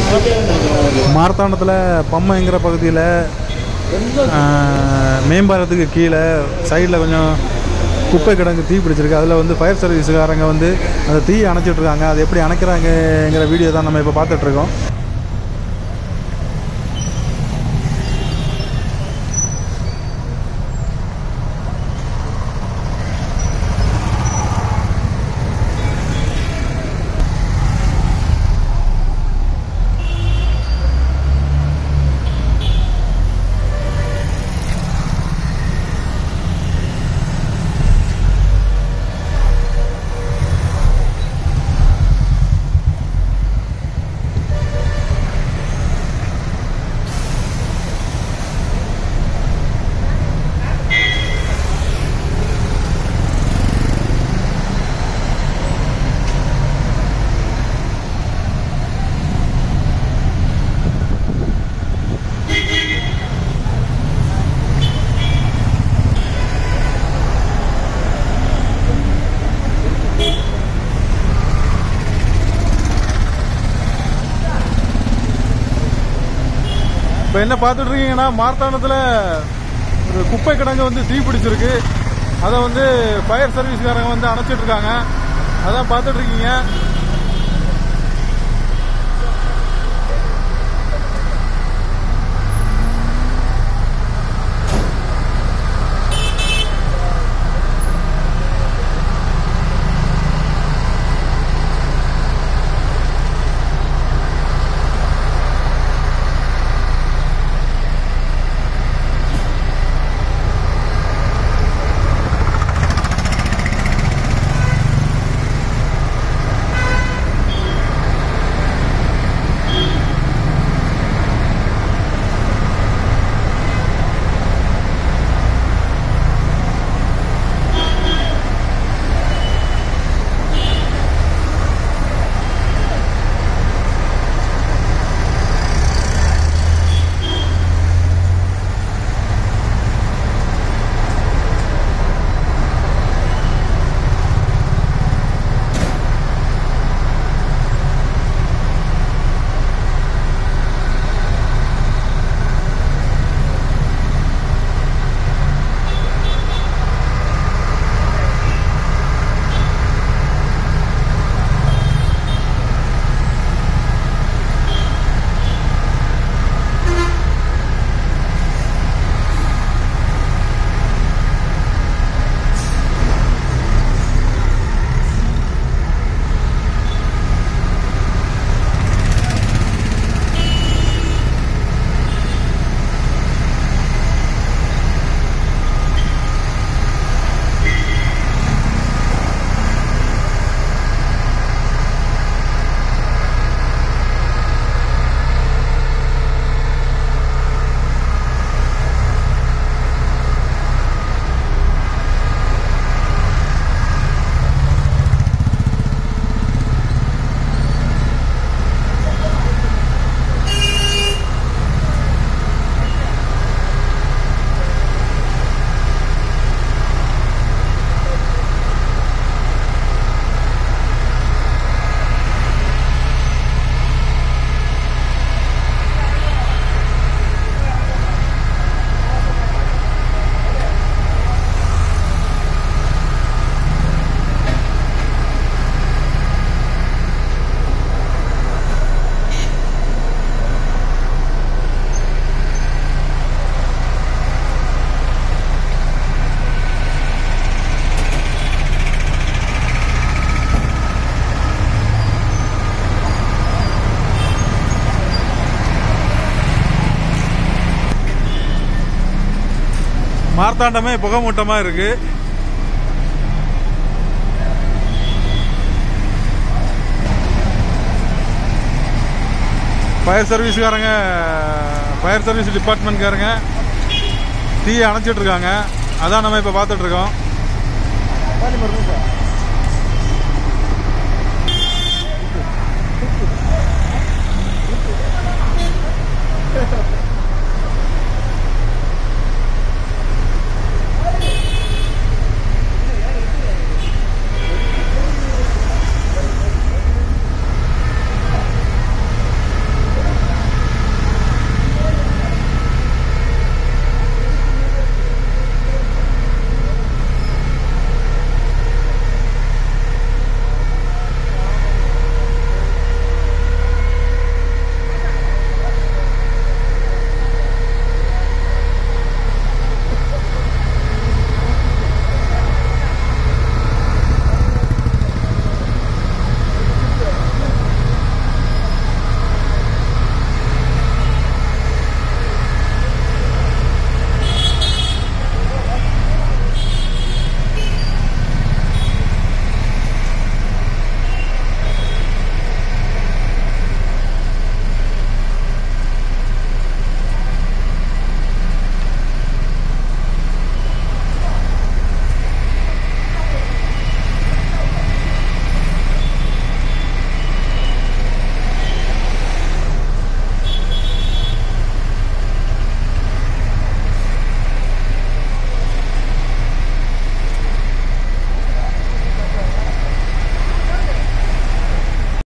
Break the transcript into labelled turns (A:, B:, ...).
A: மார்த்தாண்டத்தில் பம்மைங்கிற பகுதியில் மேம்பாலத்துக்கு கீழே சைடில் கொஞ்சம் குப்பை கிடங்கு தீ பிடிச்சிருக்கு அதில் வந்து ஃபயர் சர்வீஸுக்காரங்க வந்து அந்த தீ அணைச்சிட்டு இருக்காங்க அது எப்படி அணைக்கிறாங்கங்கிற வீடியோ தான் நம்ம இப்போ பார்த்துட்ருக்கோம் இப்போ என்ன பார்த்துட்டு இருக்கீங்கன்னா மார்த்தாண்டத்தில் ஒரு குப்பை கிடங்கு வந்து தீ பிடிச்சிருக்கு அதை வந்து ஃபயர் சர்வீஸ்காரங்க வந்து அணைச்சிட்டு இருக்காங்க அதான் பார்த்துட்டு இருக்கீங்க மார்த்தாண்டமே புகமூட்டமா இருக்கு ஃபயர் சர்வீஸ்காரங்க ஃபயர் சர்வீஸ் டிபார்ட்மெண்ட்காரங்க தீயை அணைச்சிட்டு இருக்காங்க அதான் நம்ம இப்போ பார்த்துட்டு இருக்கோம்